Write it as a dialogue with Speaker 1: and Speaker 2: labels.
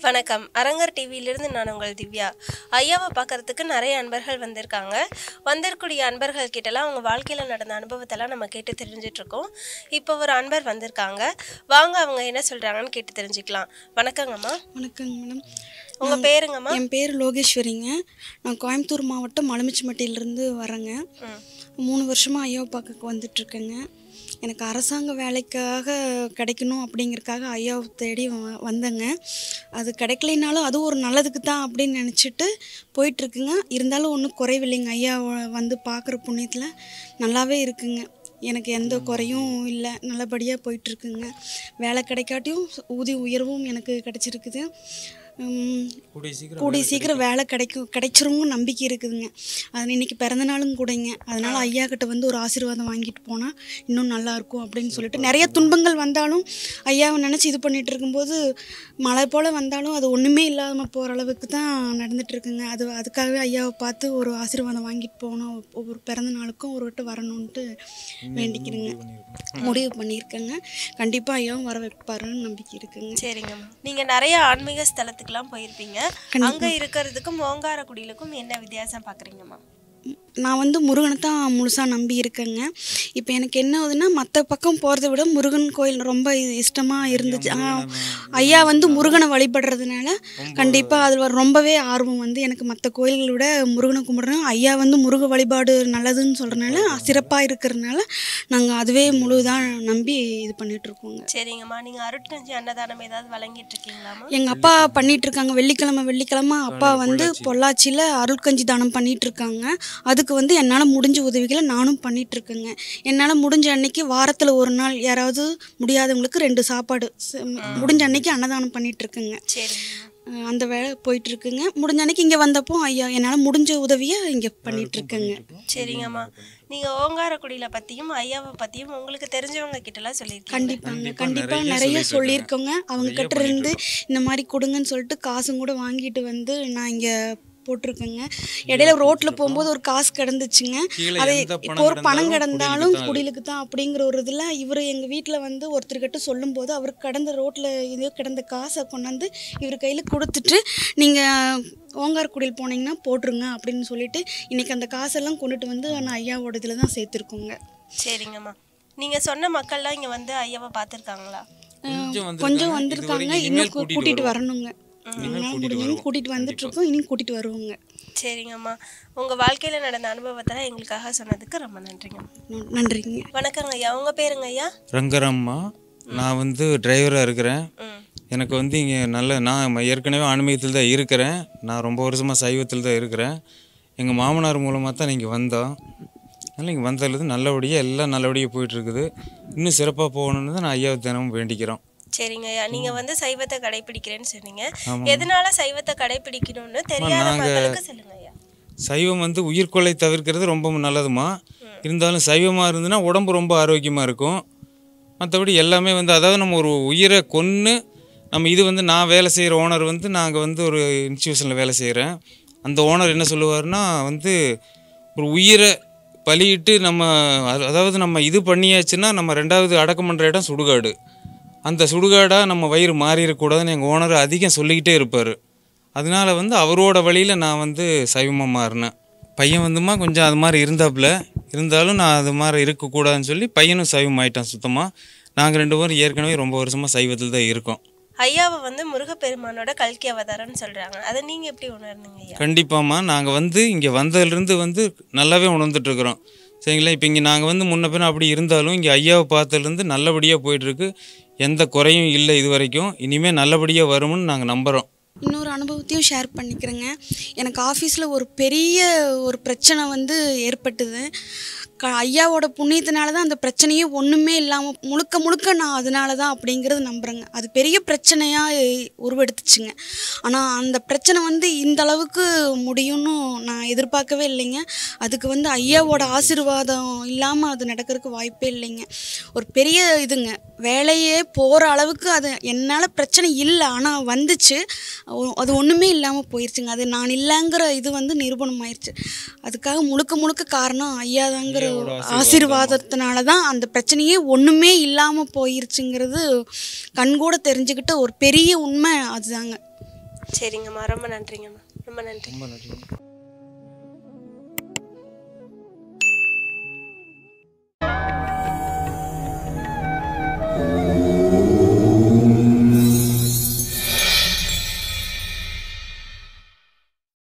Speaker 1: வணக்கம் அரங்கர் டிவியிலிருந்து நான் உங்கள் திவ்யா ஐயாவை பார்க்கறதுக்கு நிறைய அன்பர்கள் வந்திருக்காங்க வந்திருக்கக்கூடிய அன்பர்கள் கிட்டலாம் அவங்க வாழ்க்கையில் நடந்த அனுபவத்தெல்லாம் நம்ம கேட்டு தெரிஞ்சிட்டு இருக்கோம் இப்போ ஒரு அன்பர் வந்திருக்காங்க வாங்க அவங்க என்ன சொல்கிறாங்கன்னு கேட்டு தெரிஞ்சுக்கலாம் வணக்கங்கம்மா
Speaker 2: வணக்கங்க மேடம்
Speaker 1: உங்கள் பேருங்கம்மா
Speaker 2: என் பேர் லோகேஸ்வரிங்க நான் கோயம்புத்தூர் மாவட்டம் மலுமிச்சிமட்டியிலேருந்து வரேங்க
Speaker 1: ம்.
Speaker 2: மூணு வருஷமாக ஐயாவை பார்க்க வந்துட்டுருக்கேங்க எனக்கு அரசாங்க வேலைக்காக கிடைக்கணும் அப்படிங்கறக்காக ஐயாவை தேடி வ- வந்தேங்க அது கிடைக்கலைனாலும் அது ஒரு நல்லதுக்கு தான் அப்படின்னு நினச்சிட்டு போயிட்டுருக்குங்க இருந்தாலும் ஒன்றும் குறைவில்லைங்க ஐயா வந்து பார்க்குற புண்ணியத்தில் நல்லாவே இருக்குங்க எனக்கு எந்த குறையும் இல்லை நல்லபடியாக போயிட்டுருக்குங்க வேலை கிடைக்காட்டியும் ஊதிய உயர்வும் எனக்கு கிடைச்சிருக்குது உம்,
Speaker 3: கூடிய சீக்கிரம்
Speaker 2: கூடிய சீக்கிரம் வேலை கிடைக்கும் கிடைச்சிருங்க நம்பிக்கை இருக்குதுங்க அது இன்னைக்கு பிறந்த நாளும் கூடங்க அதனால ஐயா கிட்ட வந்து ஒரு ஆசீர்வாதம் வாங்கிட்டு போனால் இன்னும் நல்லா இருக்கும் அப்படின்னு சொல்லிட்டு நிறைய துன்பங்கள் வந்தாலும் ஐயாவை நினச்சி இது பண்ணிட்டு இருக்கும்போது மழை போல் வந்தாலும் அது ஒன்றுமே இல்லாமல் போகிற அளவுக்கு தான் நடந்துட்டு இருக்குங்க அது அதுக்காகவே ஐயாவை பார்த்து ஒரு ஆசீர்வாதம் வாங்கிட்டு போகணும் ஒவ்வொரு பிறந்த நாளுக்கும் ஒரு விட்டு வரணுன்ட்டு வேண்டிக்கிறேங்க முடிவு பண்ணியிருக்கேங்க கண்டிப்பாக ஐயாவும் வர வைப்பாருன்னு நம்பிக்கை இருக்குங்க
Speaker 1: சரிங்கம்மா நீங்கள் நிறைய ஆன்மீக ஸ்தலத்துக்குலாம் போயிருப்பீங்க அங்கே இருக்கிறதுக்கும் ஓங்காரக்குடியிலுக்கும் என்ன வித்தியாசம் பார்க்குறீங்கம்மா
Speaker 2: நான் வந்து முருகனை தான் முழுசாக நம்பி இருக்கேங்க இப்போ எனக்கு என்ன ஆகுதுன்னா மற்ற பக்கம் போகிறத விட முருகன் கோயில் ரொம்ப இஷ்டமாக இருந்துச்சு ஆ, ஐயா வந்து முருகனை வழிபடுறதுனால கண்டிப்பாக அதில் ரொம்பவே ஆர்வம் வந்து எனக்கு மற்ற கோயில்களை விட முருகனை கும்பிட்றேன் ஐயா வந்து முருக வழிபாடு நல்லதுன்னு சொல்கிறனால சிறப்பாக இருக்கிறதுனால நாங்கள் அதுவே முழுதாக நம்பி இது பண்ணிட்டு இருக்கோங்க
Speaker 1: சரிங்கம்மா நீங்கள் அருட்கஞ்சி அன்னதானம் ஏதாவது வழங்கிட்டு இருக்கீங்களாம்மா
Speaker 2: எங்கள் அப்பா பண்ணிட்டு இருக்காங்க வெள்ளிக்கிழமை வெள்ளிக்கிழமை அப்பா வந்து பொள்ளாச்சியில் அருள்கஞ்சி தானம் பண்ணிட்டு இருக்காங்க அதுக்கு வந்து என்னால் முடிஞ்ச உதவிகளை நானும் பண்ணிட்டு இருக்கேங்க என்னால் முடிஞ்ச அன்னைக்கு வாரத்தில் ஒரு நாள் யாராவது முடியாதவங்களுக்கு ரெண்டு சாப்பாடு ச- முடிஞ்ச அன்னைக்கு அன்னதானம் பண்ணிட்டு இருக்கேங்க
Speaker 1: சரிங்கம்மா
Speaker 2: அஹ் அந்த வேலை போயிட்டு இருக்குங்க முடிஞ்ச அன்னைக்கு இங்கே வந்தப்போ ஐயா என்னால் முடிஞ்ச உதவியை இங்கே பண்ணிட்டு இருக்கேங்க
Speaker 1: சரிங்கம்மா நீங்க ஓங்காரக்குடியில பத்தியும் ஐயாவை பத்தியும் உங்களுக்கு தெரிஞ்சவங்க கிட்டலாம் சொல்லியிருக்கீங்க
Speaker 2: கண்டிப்பாங்க கண்டிப்பா நிறைய சொல்லியிருக்கோங்க அவங்க கிட்ட இருந்து இந்த மாதிரி கொடுங்கன்னு சொல்லிட்டு காசும் கூட வாங்கிட்டு வந்து நான் இங்க போட்டிருக்கேங்க இடையில ரோட்ல போகும்போது ஒரு காசு கிடந்துச்சுங்க
Speaker 3: கீழே
Speaker 2: அது
Speaker 3: எந்த பணம்
Speaker 2: இப்போ ஒரு பணம்
Speaker 3: கிடந்தாலும்
Speaker 2: கிடந்தாலும்
Speaker 3: குடிலுக்கு தான் அது.
Speaker 2: குடிலுக்கு தான் அப்படிங்கிற ஒரு இதில் இவர் எங்கள் வீட்டில் வந்து ஒருத்தர்கிட்ட சொல்லும்போது அவர் கடந்த ரோட்டில் இது கிடந்த காசை கொண்டாந்து இவர் கையில் கொடுத்துட்டு நீங்கள் ஓங்காரக்குடியில் போனீங்கன்னா போட்டுருங்க அப்படின்னு சொல்லிட்டு இன்னைக்கு அந்த காசெல்லாம் கொண்டுட்டு வந்து நான் ஐயாவோட இதில் தான் சேர்த்துருக்கோங்க
Speaker 1: சரிங்கம்மா நீங்க சொன்ன மக்கள்லாம் இங்க வந்து ஐயாவை பார்த்துருக்காங்களா
Speaker 3: கொஞ்சம்
Speaker 2: கொஞ்சம்
Speaker 3: வந்திருக்காங்க.
Speaker 2: வந்திருக்காங்க
Speaker 3: இதுவரைக்கும்
Speaker 2: இன்னும்
Speaker 3: இனிமேல்
Speaker 2: கூ-
Speaker 3: கூட்டிட்டு
Speaker 2: கூட்டிட்டு
Speaker 3: வருவோம்.
Speaker 2: வரணுங்க எங்களால் முடிஞ்சவங்க கூட்டிட்டு வந்துட்டு இருக்கோம் இனியும் கூட்டிட்டு வருவோங்க
Speaker 1: சரிங்கம்மா உங்க வாழ்க்கையில நடந்த அனுபவத்தெல்லாம் எங்களுக்காக சொன்னதுக்கு ரொம்ப நன்றிங்க
Speaker 2: ந- நன்றிங்க
Speaker 1: வணக்கங்க ஐயா உங்க பேருங்க ஐயா
Speaker 3: ரங்கரம்மா நான் வந்து டிரைவராக இருக்கிறேன்
Speaker 1: ம்
Speaker 3: எனக்கு வந்து இங்கே நல்ல நான் ஏற்கனவே ஆன்மீகத்தில் தான் இருக்கிறேன் நான் ரொம்ப வருஷமாக சைவத்தில் தான் இருக்கிறேன் எங்கள் மாமனார் மூலமாக தான் நீங்கள் வந்தோம் அதனால் இங்கே வந்ததுலேருந்து நல்லபடியாக எல்லாம் நல்லபடியாக போயிட்டுருக்குது இன்னும் சிறப்பாக போகணுன்னு தான் நான் ஐயாவை தினமும் வேண்டிக்கிறோம்
Speaker 1: சரிங்க ஐயா நீங்க வந்து சைவத்தை கடைபிடிக்கிறேன்னு சொன்னீங்க எதனால சைவத்தை கடைபிடிக்கணும்னு தெரியாத
Speaker 3: நாங்க-
Speaker 1: மக்களுக்கு சொல்லுங்க ஐயா
Speaker 3: சைவம் வந்து உயிர்கொலை தவிர்க்கிறது ரொம்ப நல்லதுமா இருந்தாலும் சைவமாக இருந்ததுன்னா உடம்பு ரொம்ப ஆரோக்கியமாக இருக்கும் மற்றபடி எல்லாமே வந்து அதாவது நம்ம ஒரு உயிரை கொன்று நம்ம இது வந்து நான் வேலை செய்கிற ஓனர் வந்து நாங்கள் வந்து ஒரு இன்ஸ்டியூஷனில் வேலை செய்கிறேன் அந்த ஓனர் என்ன சொல்லுவார்னா வந்து ஒரு உயிரை பலியிட்டு நம்ம அது- அதாவது நம்ம இது பண்ணியாச்சுன்னா நம்ம ரெண்டாவது அடக்கம் பண்ணுற இடம் சுடுகாடு அந்த சுடுகாடாக நம்ம வயிறு மாறிடக்கூடாதுன்னு எங்கள் ஓனர் அதிகம் சொல்லிக்கிட்டே இருப்பார் அதனால வந்து அவரோட வழியில் நான் வந்து சைவமாக மாறினேன் பையன் வந்துமா கொஞ்சம் அது மாதிரி இருந்தாப்புல இருந்தாலும் நான் அது மாதிரி இருக்கக்கூடாதுன்னு சொல்லி பையனும் சைவம் ஆயிட்டான் சுத்தமாக நாங்கள் ரெண்டு பேரும் ஏற்கனவே ரொம்ப வருஷமாக சைவத்தில் தான் இருக்கோம்
Speaker 1: ஐயாவை வந்து முருகப்பெருமானோட கல்கி அவதாரம்னு சொல்றாங்க அதை நீங்க எப்படி உணர்ந்தீங்க ஐயா
Speaker 3: கண்டிப்பாம்மா நாங்கள் வந்து இங்கே வந்ததுலேருந்து வந்து நல்லாவே உணர்ந்துட்டுருக்குறோம் சரிங்களா இப்போ இங்கே நாங்கள் வந்து முன்ன பின்ன அப்படி இருந்தாலும் இங்கே ஐயாவை பார்த்ததுலேருந்து நல்லபடியாக போயிட்டுருக்கு எந்த குறையும் இல்லை இது வரைக்கும் இனிமேல் நல்லபடியாக வரும்னு நாங்கள் நம்புகிறோம்
Speaker 2: இன்னொரு அனுபவத்தையும் ஷேர் பண்ணிக்கிறேங்க எனக்கு ஆஃபீஸில் ஒரு பெரிய ஒரு பிரச்சனை வந்து ஏற்பட்டது க ஐயாவோட புண்ணியத்தினால தான் அந்த பிரச்சனையே ஒன்றுமே இல்லாமல் முழுக்க முழுக்க நான் அதனால தான் அப்படிங்கிறது நம்புகிறேங்க அது பெரிய பிரச்சனையாக உருவெடுத்துச்சுங்க ஆனால் அந்த பிரச்சனை வந்து இந்த அளவுக்கு முடியும்னு நான் எதிர்பார்க்கவே இல்லைங்க அதுக்கு வந்து ஐயாவோட ஆசீர்வாதம் இல்லாமல் அது நடக்கிறதுக்கு வாய்ப்பே இல்லைங்க ஒரு பெரிய இதுங்க வேலையே போகிற அளவுக்கு அது என்னால் பிரச்சனை இல்லை ஆனால் வந்துச்சு ஒ- அது ஒன்றுமே இல்லாமல் போயிடுச்சுங்க அது நான் இல்லைங்கிற இது வந்து நிரூபணம் ஆயிடுச்சு அதுக்காக முழுக்க முழுக்க காரணம் ஐயாதாங்கிற ஆசீர்வாதத்தினால தான் அந்த பிரச்சனையே ஒன்றுமே இல்லாமல் போயிருச்சுங்கிறது கண்கூட தெரிஞ்சுக்கிட்ட ஒரு பெரிய உண்மை அதுதாங்க
Speaker 1: சரிங்கம்மா ரொம்ப நன்றிங்கம்மா ரொம்ப நன்றி
Speaker 3: ரொம்ப நன்றி